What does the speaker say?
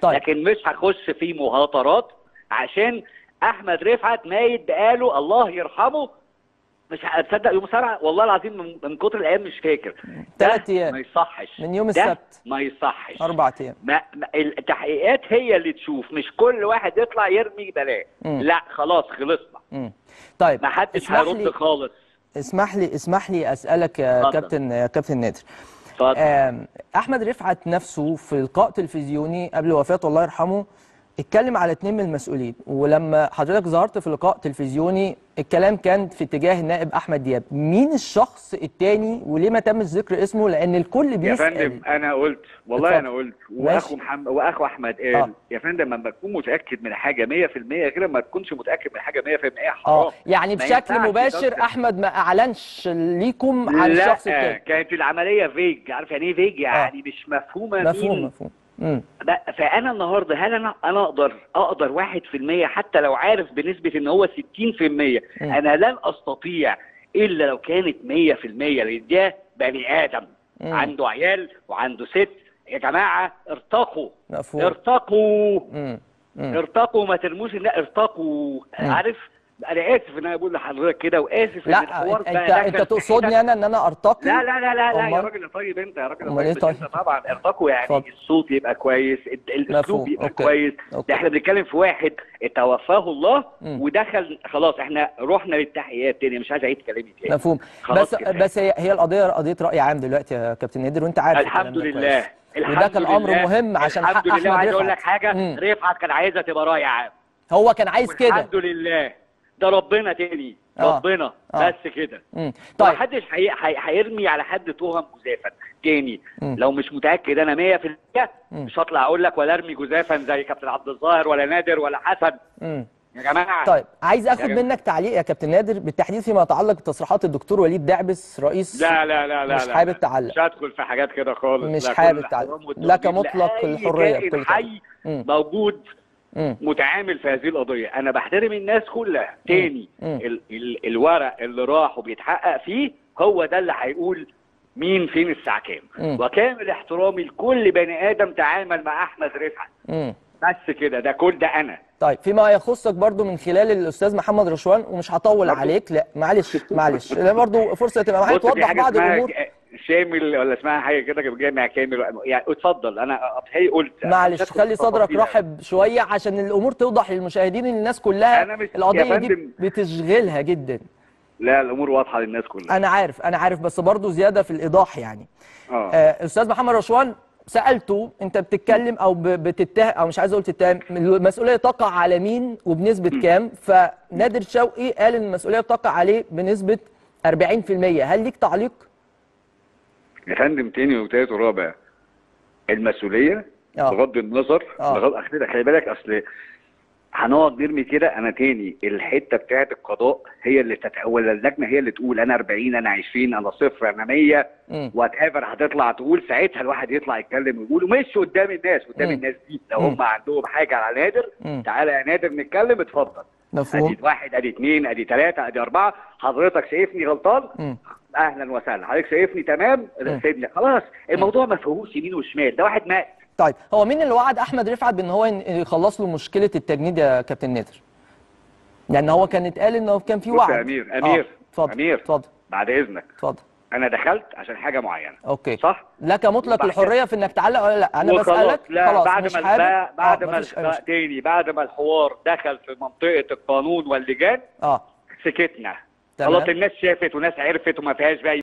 طيب. لكن مش هخش في مهاترات عشان احمد رفعت ميت بقاله الله يرحمه مش هتصدق يوم سبعة والله العظيم من, من كتر الايام مش فاكر ده تلات أيام. ما يصحش من يوم ده السبت. ما يصحش اربع ايام ما ما- التحقيقات هي اللي تشوف مش كل واحد يطلع يرمي بلاء مم. لا خلاص خلصنا مم. طيب ما حدش اسمح هيرد لي خالص اسمح لي اسمح لي اسالك يا اتفضل. كابتن يا كابتن نادر اتفضل آم، احمد رفعت نفسه في لقاء تلفزيوني قبل وفاته الله يرحمه اتكلم على اتنين من المسؤولين ولما حضرتك ظهرت في لقاء تلفزيوني الكلام كان في اتجاه النائب احمد دياب مين الشخص التاني وليه ما تمش ذكر اسمه لان الكل يا بيسال فندم انا قلت والله اتفضل. انا قلت ماشي. واخو محمد واخو احمد قال آه. يا فندم لما تكون متاكد من حاجه 100% غير لما تكونش متاكد من حاجه 100% حرام اه يعني ما بشكل ينفعش مباشر تقدر- احمد ما اعلنش ليكم عن لا الشخص التاني كانت العمليه فيج عارف يعني ايه فيج يعني مش مفهومه مفهوم مين مفهوم امم لا، فانا النهارده هل انا انا اقدر اقدر 1% حتى لو عارف بنسبه ان هو 60% انا لن استطيع الا لو كانت 100% لان ده بني ادم مم. عنده عيال وعنده ست يا جماعه ارتقوا مفهوم ارتقوا امم امم ارتقوا ما ترموش لا ارتقوا مم. عارف انا اسف ان انا بقول لحضرتك كده واسف ان لا الحوار انت بقى انت, دخل انت في تقصدني حتت- انا ان انا ارتقي لا لا لا لا, لا يا أمال؟ راجل يا طيب انت يا راجل يا أمال إيه طيب طيب؟ انت طبعا ارتقوا يعني اتفضل. الصوت يبقى كويس ال- الاسلوب مفهوم. يبقى أوكي. كويس أوكي. ده احنا بنتكلم في واحد توفاه الله مم. ودخل خلاص احنا رحنا للتحقيقات تاني مش عايز اعيد كلامي تاني مفهوم خلاص بس كده. بس هي هي القضيه قضيه راي عام دلوقتي يا كابتن نادر وانت عارف الحمد الكلام ده لله كويس. وده الحمد كان امر لله. مهم عشان حق الحمد لله احمد عايز اقول لك رفعت حاجه مم. رفعت كان عايزها تبقى راي عام هو كان عايز كده الحمد لله ده ربنا تاني آه. ربنا آه. بس كده مم. طيب طيب محدش هي- هي- هيرمي على حد تهم جزافا تاني مم. لو مش متاكد انا 100% مم. مش هطلع اقول لك ولا ارمي جزافا زي كابتن عبد الظاهر ولا نادر ولا حسن مم. يا جماعه طيب عايز اخد جماعة. منك تعليق يا كابتن نادر بالتحديد فيما يتعلق بتصريحات الدكتور وليد دعبس رئيس لا لا لا لا مش لا حابب لا. تعلق. مش هدخل في حاجات كده خالص مش لا، حابب كل تعلق. احترام والتقدير لك مطلق لأي الحرية كائن بكل حي مم. موجود مم. متعامل في هذه القضيه انا بحترم الناس كلها تاني مم. ال ال الورق اللي راح وبيتحقق فيه هو ده اللي هيقول مين فين الساعه كام مم. وكامل احترامي لكل بني ادم تعامل مع احمد رفعت مم. بس كده ده كل ده انا طيب فيما يخصك برضو من خلال الاستاذ محمد رشوان ومش هطول برضو؟ عليك لا معلش معلش لا برضو فرصه تبقى معايا بص في توضح حاجه بعض اسمها الامور ج- شامل ولا اسمها حاجه كده جامع كامل يعني اتفضل انا هي قلت معلش مش هدخل خلي في صدرك تفاصيل. رحب شويه عشان الامور توضح للمشاهدين ان الناس كلها أنا مش- يا القضيه دي فندم. بتشغلها جدا لا الامور واضحه للناس كلها انا عارف انا عارف بس برضو زياده في الايضاح يعني اه آه، استاذ محمد رشوان سالته انت بتتكلم او ب- بتتهم او مش عايز اقول تتهم المسؤوليه تقع على مين وبنسبه كام فنادر شوقي قال ان المسؤوليه تقع عليه بنسبه 40% هل ليك تعليق يا فندم تاني وتالت ورابع المسؤوليه آه. بغض النظر آه. بغض أخي- خلي بالك اصل هنقعد نرمي كده انا تاني الحته بتاعت القضاء هي اللي تت... ولا اللجنه هي اللي تقول انا 40 انا 20 انا صفر انا 100 مم. وات ايفر هتطلع تقول ساعتها الواحد يطلع يتكلم ويقول ومش قدام الناس قدام مم. الناس دي لو مم. هم عندهم حاجه على نادر مم. تعالى يا نادر نتكلم اتفضل مفهوم ادي واحد ادي اثنين ادي ثلاثه ادي اربعه حضرتك شايفني غلطان مم. اهلا وسهلا حضرتك شايفني تمام مم. سيبني خلاص الموضوع ما فيهوش يمين وشمال ده واحد مات طيب هو مين اللي وعد احمد رفعت بان هو ين- يخلص له مشكله التجنيد يا كابتن نادر لان هو كان اتقال انه كان في بص وعد يا امير امير آه، اتفضل امير اتفضل بعد اذنك اتفضل انا دخلت عشان حاجه معينه اوكي صح لك مطلق وبعد الحريه في انك تعلق ولا لا انا وخلاص، بسالك لا خلاص بعد مش ما حابب البا- بعد آه، ما مفيش أي الخ- مشكلة. تاني بعد ما الحوار دخل في منطقه القانون واللجان اه سكتنا تمام. خلاص الناس شافت وناس عرفت وما فيهاش بقى